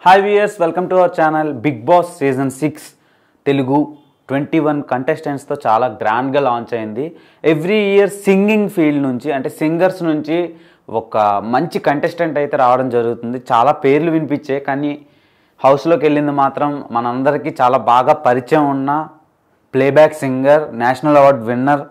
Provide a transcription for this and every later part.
hi viewers welcome to our channel Bigg Boss season six Telugu twenty one కంటెస్టెంట్స్తో చాలా గ్రాండ్గా launch అయింది every year singing field నుంచి అంటే సింగర్స్ నుంచి ఒక మంచి కంటెస్టెంట్ అయితే రావడం జరుగుతుంది చాలా పేర్లు వినిపించే కానీ హౌస్లోకి వెళ్ళింది మాత్రం మనందరికీ చాలా బాగా పరిచయం ఉన్న playback singer national award winner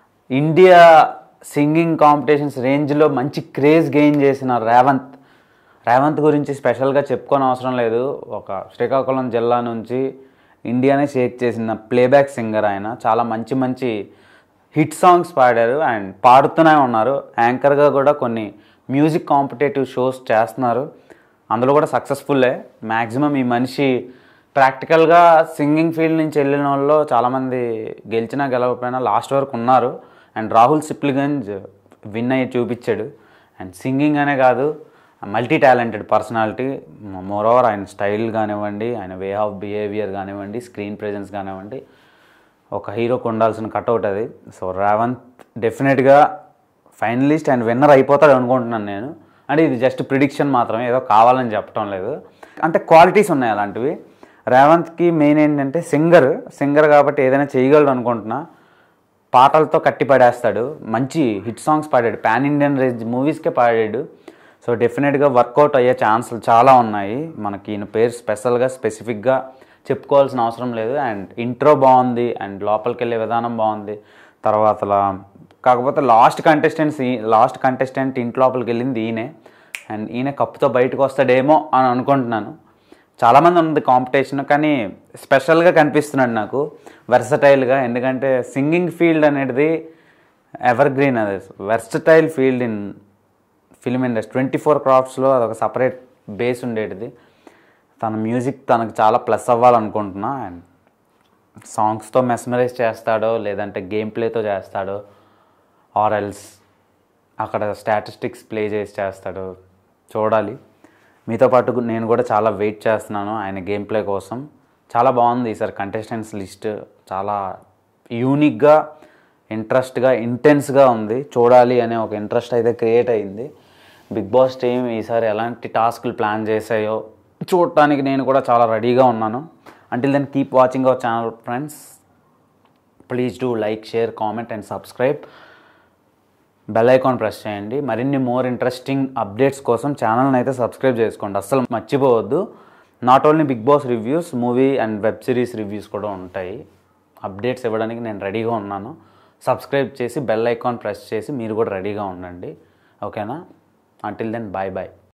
India singing competitions రేంజ్లో మంచి క్రేజ్ గెయిన్ చేసిన రేవంత్ రేవంత్ గురించి స్పెషల్గా చెప్పుకోని అవసరం లేదు ఒక శ్రీకాకుళం జిల్లా నుంచి ఇండియానే షేక్ చేసిన ప్లేబ్యాక్ సింగర్ ఆయన చాలా మంచి మంచి హిట్ సాంగ్స్ పాడారు అండ్ పాడుతూనే ఉన్నారు యాంకర్గా కూడా కొన్ని మ్యూజిక్ కాంపిటేటివ్ షోస్ చేస్తున్నారు అందులో కూడా సక్సెస్ఫుల్లే మ్యాక్సిమం ఈ మనిషి ప్రాక్టికల్గా సింగింగ్ ఫీల్డ్ నుంచి వెళ్ళిన వాళ్ళు చాలామంది గెలిచినా గెలవకపోయినా లాస్ట్ వరకు ఉన్నారు అండ్ రాహుల్ సిప్లిగంజ్ విన్ అయ్యి చూపించాడు అండ్ సింగింగ్ అనే కాదు multi talented personality moreover ఆయన స్టైల్ కానివ్వండి ఆయన వే ఆఫ్ బిహేవియర్ కానివ్వండి స్క్రీన్ ప్రెజెన్స్ కానివ్వండి ఒక హీరోకి ఉండాల్సిన కట్అవుట్ అది సో రేవంత్ డెఫినెట్గా ఫైనలిస్ట్ అండ్ విన్నర్ అయిపోతాడు అనుకుంటున్నాను నేను అంటే ఇది జస్ట్ ప్రిడిక్షన్ మాత్రమే ఏదో కావాలని చెప్పడం లేదు అంటే క్వాలిటీస్ ఉన్నాయి అలాంటివి రేవంత్కి మెయిన్ ఏంటంటే సింగర్ సింగర్ కాబట్టి ఏదైనా చేయగలడు అనుకుంటున్నా పాటలతో కట్టి పడేస్తాడు మంచి హిట్ సాంగ్స్ పాడాడు పాన్ ఇండియన్ రేంజ్ మూవీస్కే పాడాడు సో డెఫినెట్గా వర్కౌట్ అయ్యే ఛాన్సులు చాలా ఉన్నాయి మనకి ఈయన పేరు స్పెషల్గా స్పెసిఫిక్గా చెప్పుకోవాల్సిన అవసరం లేదు అండ్ ఇంట్రో బాగుంది అండ్ లోపలికి వెళ్ళే విధానం బాగుంది తర్వాత లా- కాకపోతే లాస్ట్ కంటెస్టెంట్స్ లాస్ట్ కంటెస్టెంట్ ఇంటి లోపలికి వెళ్ళింది ఈయనే అండ్ ఈయన కప్పుతో బయటకు వస్తాడేమో అని అనుకుంటున్నాను చాలామంది ఉంది కాంపిటీషన్ కానీ స్పెషల్గా కనిపిస్తున్నాడు నాకు వెర్సటైల్గా ఎందుకంటే సింగింగ్ ఫీల్డ్ అనేది ఎవర్ గ్రీన్ అది versatile field in film industry twenty four క్రాఫ్ట్స్లో అదొక సపరేట్ బేస్ ఉండేటిది తన మ్యూజిక్ తనకు చాలా ప్లస్ అవ్వాలనుకుంటున్నా అండ్ సాంగ్స్తో మెస్మరైజ్ చేస్తాడో లేదంటే గేమ్ ప్లేతో చేస్తాడో ఆర్ ఎల్స్ అక్కడ స్టాటిస్టిక్స్ ప్లే చేసి చేస్తాడో చూడాలి మీతో పాటు గు- నేను కూడా చాలా వెయిట్ చేస్తున్నాను ఆయన గేమ్ ప్లే కోసం చాలా బాగుంది ఈసారి కంటెస్టెంట్స్ లిస్ట్ చాలా యూనిక్గా ఇంట్రెస్ట్గా ఇంటెన్స్గా ఉంది చూడాలి అనే ఒక ఇంట్రెస్ట్ అయితే క్రియేట్ అయింది బిగ్ బాస్ టీం ఈసారి ఎలాంటి టాస్క్లు ప్లాన్ చేసాయో చూడటానికి నేను కూడా చాలా రెడీగా ఉన్నాను until then keep watching our channel friends please do like share comment and subscribe bell icon press చేయండి మరిన్ని మోర్ ఇంట్రెస్టింగ్ అప్డేట్స్ కోసం ఛానల్ని అయితే సబ్స్క్రైబ్ చేసుకోండి అస్సలు మర్చిపోవద్దు not only Bigg Boss reviews movie and web series reviews కూడా ఉంటాయి అప్డేట్స్ ఇవ్వడానికి నేను రెడీగా ఉన్నాను సబ్స్క్రైబ్ చేసి బెల్ ఐకాన్ ప్రెస్ చేసి మీరు కూడా రెడీగా ఉండండి ఓకేనా అంటిల్ దెన్ బాయ్ బాయ్